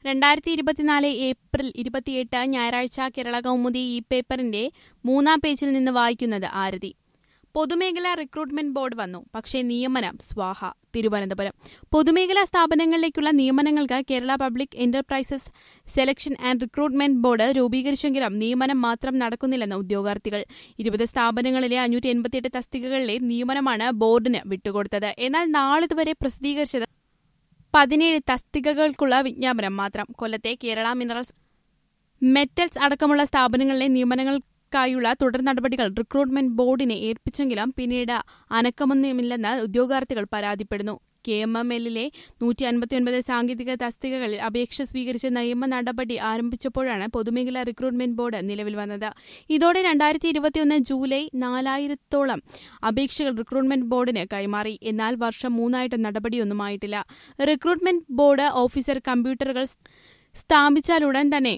രണ്ടായിരത്തി ഇരുപത്തിനാല് ഏപ്രിൽ ഇരുപത്തിയെട്ട് ഞായറാഴ്ച കേരള കൗമുദി ഈ പേപ്പറിന്റെ മൂന്നാം പേജിൽ നിന്ന് വായിക്കുന്നത് ആരതി പൊതുമേഖലാ റിക്രൂട്ട്മെന്റ് ബോർഡ് വന്നു പക്ഷേ നിയമനം സ്വാഹ തിരുവനന്തപുരം പൊതുമേഖലാ സ്ഥാപനങ്ങളിലേക്കുള്ള നിയമനങ്ങൾക്ക് Kerala public enterprises selection and recruitment board രൂപീകരിച്ചെങ്കിലും നിയമനം മാത്രം നടക്കുന്നില്ലെന്ന് ഉദ്യോഗാർത്ഥികൾ ഇരുപത് സ്ഥാപനങ്ങളിലെ അഞ്ഞൂറ്റി എൺപത്തിയെട്ട് തസ്തികകളിലെ നിയമനമാണ് ബോർഡിന് വിട്ടുകൊടുത്തത് എന്നാൽ നാളിതുവരെ പ്രസിദ്ധീകരിച്ചത് പതിനേഴ് തസ്തികകൾക്കുള്ള വിജ്ഞാപനം മാത്രം കൊല്ലത്തെ കേരള മിനറൽസ് മെറ്റൽസ് അടക്കമുള്ള സ്ഥാപനങ്ങളിലെ നിയമനങ്ങൾക്കായുള്ള തുടർ നടപടികൾ റിക്രൂട്ട്മെന്റ് ബോർഡിനെ ഏൽപ്പിച്ചെങ്കിലും പിന്നീട് അനക്കമൊന്നുമില്ലെന്ന് ഉദ്യോഗാർത്ഥികൾ പരാതിപ്പെടുന്നു കെ എം എം എല്ലിലെ നൂറ്റി അൻപത്തിയൊൻപത് സാങ്കേതിക തസ്തികകളിൽ അപേക്ഷ സ്വീകരിച്ച് നിയമ നടപടി ആരംഭിച്ചപ്പോഴാണ് പൊതുമേഖലാ റിക്രൂട്ട്മെന്റ് ബോർഡ് നിലവിൽ വന്നത് ഇതോടെ രണ്ടായിരത്തി ഇരുപത്തിയൊന്ന് ജൂലൈ നാലായിരത്തോളം അപേക്ഷകൾ റിക്രൂട്ട്മെന്റ് ബോർഡിന് കൈമാറി എന്നാൽ വർഷം മൂന്നായിട്ട് നടപടിയൊന്നുമായിട്ടില്ല റിക്രൂട്ട്മെന്റ് ബോർഡ് ഓഫീസർ കമ്പ്യൂട്ടറുകൾ സ്ഥാപിച്ചാലുടൻ തന്നെ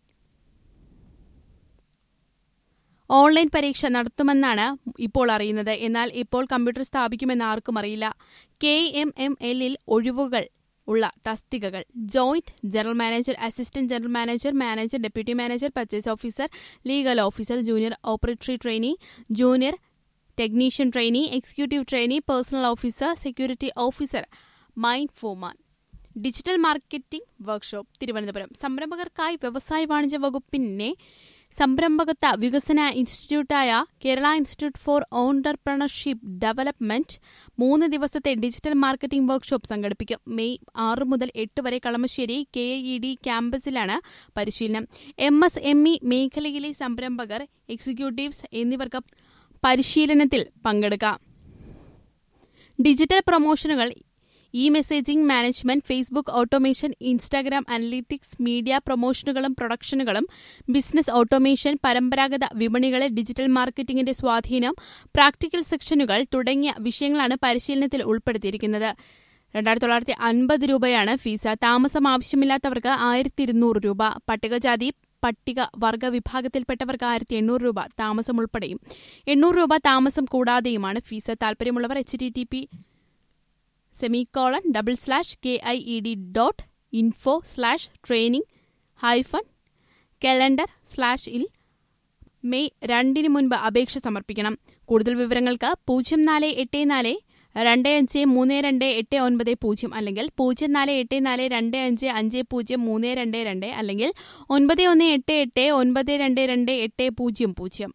ഓൺലൈൻ പരീക്ഷ നടത്തുമെന്നാണ് ഇപ്പോൾ അറിയുന്നത് എന്നാൽ ഇപ്പോൾ കമ്പ്യൂട്ടർ സ്ഥാപിക്കുമെന്ന് ആർക്കും അറിയില്ല കെ എം എം എല്ലിൽ ഒഴിവുകൾ ഉള്ള തസ്തികകൾ joint general manager assistant general manager manager deputy manager purchase officer legal officer junior operator trainee junior technician trainee executive trainee personnel officer security officer mines foreman digital marketing workshop Thiruvananthapuram സംരംഭകർക്കായി വ്യവസായ വാണിജ്യ വകുപ്പിനെ സംരംഭകത്വ വികസന ഇൻസ്റ്റിറ്റ്യൂട്ടായ Kerala institute for entrepreneurship development മൂന്ന് ദിവസത്തെ ഡിജിറ്റൽ മാർക്കറ്റിംഗ് വർക്ക്ഷോപ്പ് സംഘടിപ്പിക്കും മെയ് ആറ് മുതൽ എട്ട് വരെ കളമശ്ശേരി കെ ഇ ഡി ക്യാമ്പസിലാണ് പരിശീലനം എം എസ് എം ഇ മേഖലയിലെ സംരംഭകർ എക്സിക്യൂട്ടീവ്സ് എന്നിവർക്ക് പരിശീലനത്തിൽ പങ്കെടുക്കാം ഡിജിറ്റൽ പ്രൊമോഷനുകൾ e messaging management Facebook automation Instagram analytics media പ്രൊമോഷനുകളും പ്രൊഡക്ഷനുകളും ബിസിനസ് ഓട്ടോമേഷൻ പരമ്പരാഗത വിപണികളിൽ ഡിജിറ്റൽ മാർക്കറ്റിംഗിന്റെ സ്വാധീനം പ്രാക്ടിക്കൽ സെക്ഷനുകൾ തുടങ്ങിയ വിഷയങ്ങളാണ് പരിശീലനത്തിൽ ഉൾപ്പെടുത്തിയിരിക്കുന്നത് രണ്ടായിരത്തി തൊള്ളായിരത്തി അൻപത് രൂപയാണ് ഫീസ് താമസം ആവശ്യമില്ലാത്തവർക്ക് ആയിരത്തി ഇരുന്നൂറ് രൂപ പട്ടികജാതി പട്ടിക വർഗ വിഭാഗത്തിൽപ്പെട്ടവർക്ക് ആയിരത്തി എണ്ണൂറ് രൂപ താമസം ഉൾപ്പെടെയും എണ്ണൂറ് രൂപ താമസം കൂടാതെയുമാണ് ഫീസ് താൽപര്യമുള്ളവർ H T T P semicolon double slash K I E D dot info slash training hyphen calendar slash ഇൽ മെയ് രണ്ടിന് മുൻപ് അപേക്ഷ സമർപ്പിക്കണം കൂടുതൽ വിവരങ്ങൾക്ക് പൂജ്യം നാല് എട്ട് നാല് രണ്ട് അഞ്ച് മൂന്ന് രണ്ട് എട്ട് ഒൻപത് പൂജ്യം അല്ലെങ്കിൽ പൂജ്യം നാല് എട്ട് നാല് രണ്ട് അഞ്ച് അഞ്ച് പൂജ്യം മൂന്ന് രണ്ട് രണ്ട് അല്ലെങ്കിൽ ഒൻപത് ഒന്ന് എട്ട് എട്ട് ഒൻപത് രണ്ട് രണ്ട് എട്ട് പൂജ്യം പൂജ്യം